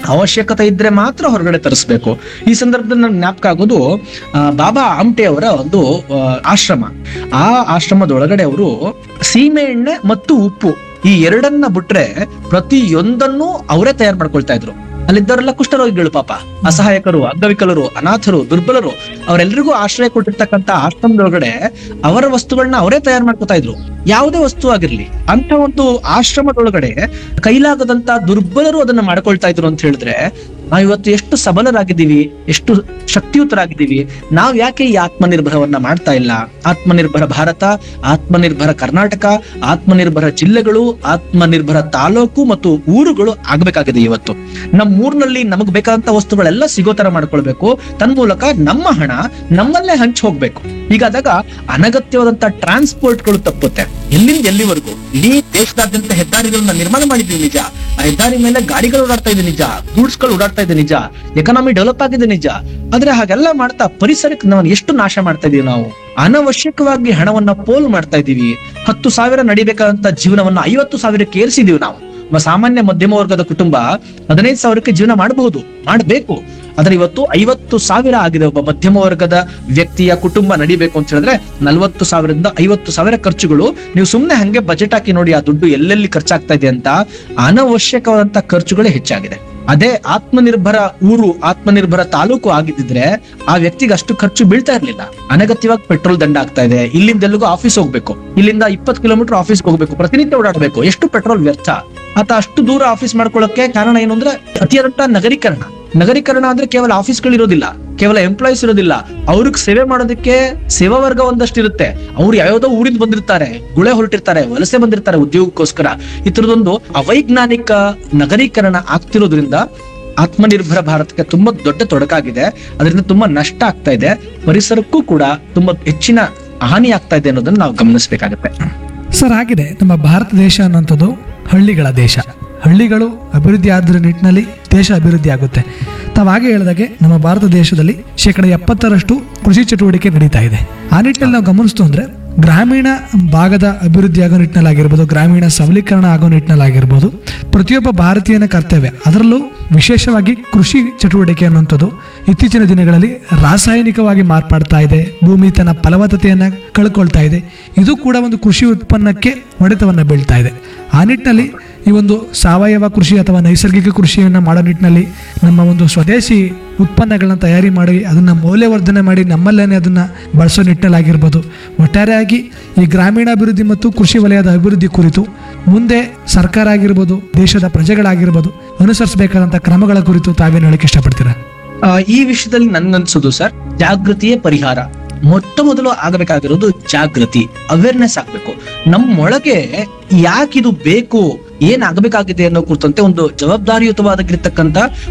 ಅವಶ್ಯಕತೆ ಇದ್ರೆ ಮಾತ್ರ ಹೊರಗಡೆ ತರಿಸ್ಬೇಕು ಈ ಸಂದರ್ಭದಲ್ಲಿ ನನ್ಗೆ ಜ್ಞಾಪಕ ಆಗೋದು ಆ, ಬಾಬಾ ಆಮ್ಟೆ ಅವರ ಒಂದು ಆ, ಆಶ್ರಮ ಆ ಆಶ್ರಮದೊಳಗಡೆ ಅವರು ಸೀಮೆ ಎಣ್ಣೆ ಮತ್ತು ಉಪ್ಪು ಈ ಎರಡನ್ನ ಬಿಟ್ರೆ ಪ್ರತಿಯೊಂದನ್ನು ಅವರೇ ತಯಾರು ಮಾಡ್ಕೊಳ್ತಾ ಇದ್ರು ಅಲ್ಲಿದ್ದವರೆಲ್ಲ ಕುಷ್ಠರೋಗಿಗಳು ಪಾಪ ಅಸಹಾಯಕರು ಅಂಗವಿಕಲರು ಅನಾಥರು ದುರ್ಬಲರು ಅವರೆಲ್ಲರಿಗೂ ಆಶ್ರಯ ಕೊಟ್ಟಿರ್ತಕ್ಕಂತ ಆಶ್ರಮದೊಳಗಡೆ ಅವರ ವಸ್ತುಗಳನ್ನ ಅವರೇ ತಯಾರು ಮಾಡ್ಕೊತಾ ಇದ್ರು ಯಾವುದೇ ವಸ್ತು ಆಗಿರ್ಲಿ ಅಂತ ಒಂದು ಆಶ್ರಮದೊಳಗಡೆ ಕೈಲಾಗದಂತ ದುರ್ಬಲರು ಅದನ್ನ ಮಾಡ್ಕೊಳ್ತಾ ಇದ್ರು ಅಂತ ಹೇಳಿದ್ರೆ ನಾವು ಇವತ್ತು ಎಷ್ಟು ಸಬಲರಾಗಿದ್ದೀವಿ ಎಷ್ಟು ಶಕ್ತಿಯುತರಾಗಿದ್ದೀವಿ ನಾವ್ ಯಾಕೆ ಈ ಆತ್ಮನಿರ್ಭರವನ್ನ ಮಾಡ್ತಾ ಇಲ್ಲ ಆತ್ಮನಿರ್ಭರ ಭಾರತ ಆತ್ಮನಿರ್ಭರ ಕರ್ನಾಟಕ ಆತ್ಮನಿರ್ಭರ ಜಿಲ್ಲೆಗಳು ಆತ್ಮನಿರ್ಭರ ತಾಲೂಕು ಮತ್ತು ಊರುಗಳು ಆಗ್ಬೇಕಾಗಿದೆ ಇವತ್ತು ನಮ್ಮ ಊರಿನಲ್ಲಿ ನಮಗ್ ಬೇಕಾದಂತ ವಸ್ತುಗಳೆಲ್ಲ ಸಿಗೋ ತರ ಮಾಡ್ಕೊಳ್ಬೇಕು ತನ್ಮೂಲಕ ನಮ್ಮ ಹಣ ನಮ್ಮಲ್ಲೇ ಹಂಚಿ ಹೋಗ್ಬೇಕು ಹೀಗಾದಾಗ ಅನಗತ್ಯವಾದಂತ ಟ್ರಾನ್ಸ್ಪೋರ್ಟ್ಗಳು ತಪ್ಪುತ್ತೆ ಎಲ್ಲಿಂದ ಎಲ್ಲಿವರೆಗೂ ಇಡೀ ದೇಶದಾದ್ಯಂತ ಹೆದ್ದಾರಿಗಳನ್ನ ನಿರ್ಮಾಣ ಮಾಡಿದ್ವಿ ನಿಜ ಆ ಹೆದ್ದಾರಿ ಮೇಲೆ ಗಾಡಿಗಳು ಓಡಾಡ್ತಾ ಇದೆ ನಿಜ ಗೂಡ್ಸ್ ಗಳು ಓಡಾಡ್ತಾ ಇದೆ ನಿಜ ಎಕನಾಮಿ ಡೆವಲಪ್ ಆಗಿದೆ ನಿಜ ಆದ್ರೆ ಹಾಗೆಲ್ಲ ಮಾಡ್ತಾ ಪರಿಸರಕ್ಕೆ ನಾವು ಎಷ್ಟು ನಾಶ ಮಾಡ್ತಾ ಇದೀವಿ ನಾವು ಅನವಶ್ಯಕವಾಗಿ ಹಣವನ್ನ ಪೋಲ್ ಮಾಡ್ತಾ ಇದೀವಿ ಹತ್ತು ಸಾವಿರ ನಡಿಬೇಕಾದಂತ ಜೀವನವನ್ನ ಐವತ್ತು ಸಾವಿರಕ್ಕೆ ಏರಿಸಿದೀವಿ ನಾವು ಒಬ್ಬ ಸಾಮಾನ್ಯ ಮಧ್ಯಮ ವರ್ಗದ ಕುಟುಂಬ ಹದಿನೈದು ಸಾವಿರಕ್ಕೆ ಜೀವನ ಮಾಡಬಹುದು ಮಾಡಬೇಕು ಆದ್ರೆ ಇವತ್ತು ಐವತ್ತು ಸಾವಿರ ಆಗಿದೆ ಒಬ್ಬ ಮಧ್ಯಮ ವರ್ಗದ ವ್ಯಕ್ತಿಯ ಕುಟುಂಬ ನಡಿಬೇಕು ಅಂತ ಹೇಳಿದ್ರೆ ನಲವತ್ತು ಸಾವಿರದಿಂದ ಐವತ್ತು ಸಾವಿರ ಖರ್ಚುಗಳು ನೀವು ಸುಮ್ನೆ ಹಂಗೆ ಬಜೆಟ್ ಹಾಕಿ ನೋಡಿ ಆ ದುಡ್ಡು ಎಲ್ಲೆಲ್ಲಿ ಖರ್ಚಾಗ್ತಾ ಇದೆ ಅಂತ ಅನವಶ್ಯಕವಾದಂತ ಖರ್ಚುಗಳೇ ಹೆಚ್ಚಾಗಿದೆ ಅದೇ ಆತ್ಮನಿರ್ಭರ ಊರು ಆತ್ಮನಿರ್ಭರ ತಾಲೂಕು ಆಗಿದ್ದಿದ್ರೆ ಆ ವ್ಯಕ್ತಿಗೆ ಅಷ್ಟು ಖರ್ಚು ಬೀಳ್ತಾ ಇರ್ಲಿಲ್ಲ ಅನಗತ್ಯವಾಗಿ ಪೆಟ್ರೋಲ್ ದಂಡ ಆಗ್ತಾ ಇದೆ ಇಲ್ಲಿಂದ ಎಲ್ಲಿಗೂ ಆಫೀಸ್ ಹೋಗ್ಬೇಕು ಇಲ್ಲಿಂದ ಇಪ್ಪತ್ತು ಕಿಲೋಮೀಟರ್ ಆಫೀಸ್ ಹೋಗ್ಬೇಕು ಪ್ರತಿನಿತ್ಯ ಓಡಾಡಬೇಕು ಎಷ್ಟು ಪೆಟ್ರೋಲ್ ವ್ಯರ್ಥ ಆತ ಅಷ್ಟು ದೂರ ಆಫೀಸ್ ಮಾಡ್ಕೊಳ್ಳೋಕೆ ಕಾರಣ ಏನು ಅಂದ್ರೆ ಅತಿಯಾದಂತ ನಗರೀಕರಣ ನಗರೀಕರಣ ಅಂದ್ರೆ ಕೇವಲ ಆಫೀಸ್ಗಳು ಇರೋದಿಲ್ಲ ಕೇವಲ ಎಂಪ್ಲಾಯೀಸ್ ಇರೋದಿಲ್ಲ ಅವ್ರಿಗೆ ಸೇವೆ ಮಾಡೋದಕ್ಕೆ ಸೇವಾ ವರ್ಗ ಒಂದಷ್ಟು ಇರುತ್ತೆ ಅವ್ರು ಯಾವ್ಯಾವ್ದೋ ಊರಿಂದ ಬಂದಿರ್ತಾರೆ ಗುಳೆ ಹೊರಟಿರ್ತಾರೆ ವಲಸೆ ಬಂದಿರ್ತಾರೆ ಉದ್ಯೋಗಕ್ಕೋಸ್ಕರ ಈ ತರದೊಂದು ಅವೈಜ್ಞಾನಿಕ ನಗರೀಕರಣ ಆಗ್ತಿರೋದ್ರಿಂದ ಆತ್ಮನಿರ್ಭರ ಭಾರತಕ್ಕೆ ತುಂಬಾ ದೊಡ್ಡ ತೊಡಕಾಗಿದೆ ಅದರಿಂದ ತುಂಬಾ ನಷ್ಟ ಆಗ್ತಾ ಇದೆ ಪರಿಸರಕ್ಕೂ ಕೂಡ ತುಂಬಾ ಹೆಚ್ಚಿನ ಹಾನಿ ಆಗ್ತಾ ಇದೆ ಅನ್ನೋದನ್ನ ನಾವು ಗಮನಿಸಬೇಕಾಗತ್ತೆ ಸರ್ ಆಗಿದೆ ನಮ್ಮ ಭಾರತ ದೇಶ ಅನ್ನುವಂಥದ್ದು ಹಳ್ಳಿಗಳ ದೇಶ ಹಳ್ಳಿಗಳು ಅಭಿವೃದ್ಧಿ ಆದ್ರ ನಿಟ್ಟಿನಲ್ಲಿ ದೇಶ ಅಭಿವೃದ್ಧಿ ಆಗುತ್ತೆ ತಾವು ಹಾಗೆ ಹೇಳಿದಾಗೆ ನಮ್ಮ ಭಾರತ ದೇಶದಲ್ಲಿ ಶೇಕಡ ಎಪ್ಪತ್ತರಷ್ಟು ಕೃಷಿ ಚಟುವಟಿಕೆ ನಡೀತಾ ಇದೆ ಆ ನಿಟ್ಟಿನಲ್ಲಿ ನಾವು ಗಮನಿಸ್ತು ಅಂದ್ರೆ ಗ್ರಾಮೀಣ ಭಾಗದ ಅಭಿವೃದ್ಧಿ ಆಗೋ ನಿಟ್ಟಿನಲ್ಲಾಗಿರ್ಬೋದು ಗ್ರಾಮೀಣ ಸಬಲೀಕರಣ ಆಗೋ ನಿಟ್ಟಿನಲ್ಲಾಗಿರ್ಬೋದು ಪ್ರತಿಯೊಬ್ಬ ಭಾರತೀಯನ ಕರ್ತವ್ಯ ಅದರಲ್ಲೂ ವಿಶೇಷವಾಗಿ ಕೃಷಿ ಚಟುವಟಿಕೆ ಅನ್ನುವಂಥದ್ದು ಇತ್ತೀಚಿನ ದಿನಗಳಲ್ಲಿ ರಾಸಾಯನಿಕವಾಗಿ ಮಾರ್ಪಾಡ್ತಾ ಇದೆ ಭೂಮಿ ತನ್ನ ಫಲವತ್ತತೆಯನ್ನ ಕಳ್ಕೊಳ್ತಾ ಇದೆ ಇದು ಕೂಡ ಒಂದು ಕೃಷಿ ಉತ್ಪನ್ನಕ್ಕೆ ಹೊಡೆತವನ್ನ ಬೀಳ್ತಾ ಇದೆ ಆ ನಿಟ್ಟಿನಲ್ಲಿ ಈ ಒಂದು ಸಾವಯವ ಕೃಷಿ ಅಥವಾ ನೈಸರ್ಗಿಕ ಕೃಷಿಯನ್ನು ಮಾಡೋ ನಿಟ್ಟಿನಲ್ಲಿ ನಮ್ಮ ಒಂದು ಸ್ವದೇಶಿ ಉತ್ಪನ್ನಗಳನ್ನ ತಯಾರಿ ಮಾಡಿ ಅದನ್ನ ಮೌಲ್ಯವರ್ಧನೆ ಮಾಡಿ ನಮ್ಮಲ್ಲೇನೆ ಅದನ್ನ ಬಳಸೋ ನಿಟ್ಟಿನಲ್ಲಾಗಿರ್ಬೋದು ಒಟ್ಟಾರೆಯಾಗಿ ಈ ಗ್ರಾಮೀಣಾಭಿವೃದ್ಧಿ ಮತ್ತು ಕೃಷಿ ವಲಯದ ಅಭಿವೃದ್ಧಿ ಕುರಿತು ಮುಂದೆ ಸರ್ಕಾರ ಆಗಿರ್ಬೋದು ದೇಶದ ಪ್ರಜೆಗಳಾಗಿರ್ಬೋದು ಅನುಸರಿಸಬೇಕಾದಂಥ ಕ್ರಮಗಳ ಕುರಿತು ತಾವೇನು ಹೇಳಕ್ಕೆ ಇಷ್ಟಪಡ್ತೀರಾ ಆ, ಈ ವಿಷಯದಲ್ಲಿ ನನ್ಗನ್ಸೋದು ಸರ್ ಜಾಗೃತಿಯೇ ಪರಿಹಾರ ಮೊಟ್ಟ ಮೊದಲು ಆಗಬೇಕಾಗಿರೋದು ಜಾಗೃತಿ ಅವೇರ್ನೆಸ್ ಆಗ್ಬೇಕು ನಮ್ಮೊಳಗೆ ಯಾಕಿದು ಬೇಕು ಏನ್ ಆಗ್ಬೇಕಾಗಿದೆ ಅನ್ನೋ ಕುರಿತಂತೆ ಒಂದು ಜವಾಬ್ದಾರಿಯುತವಾಗಿರ್ತಕ್ಕಂತ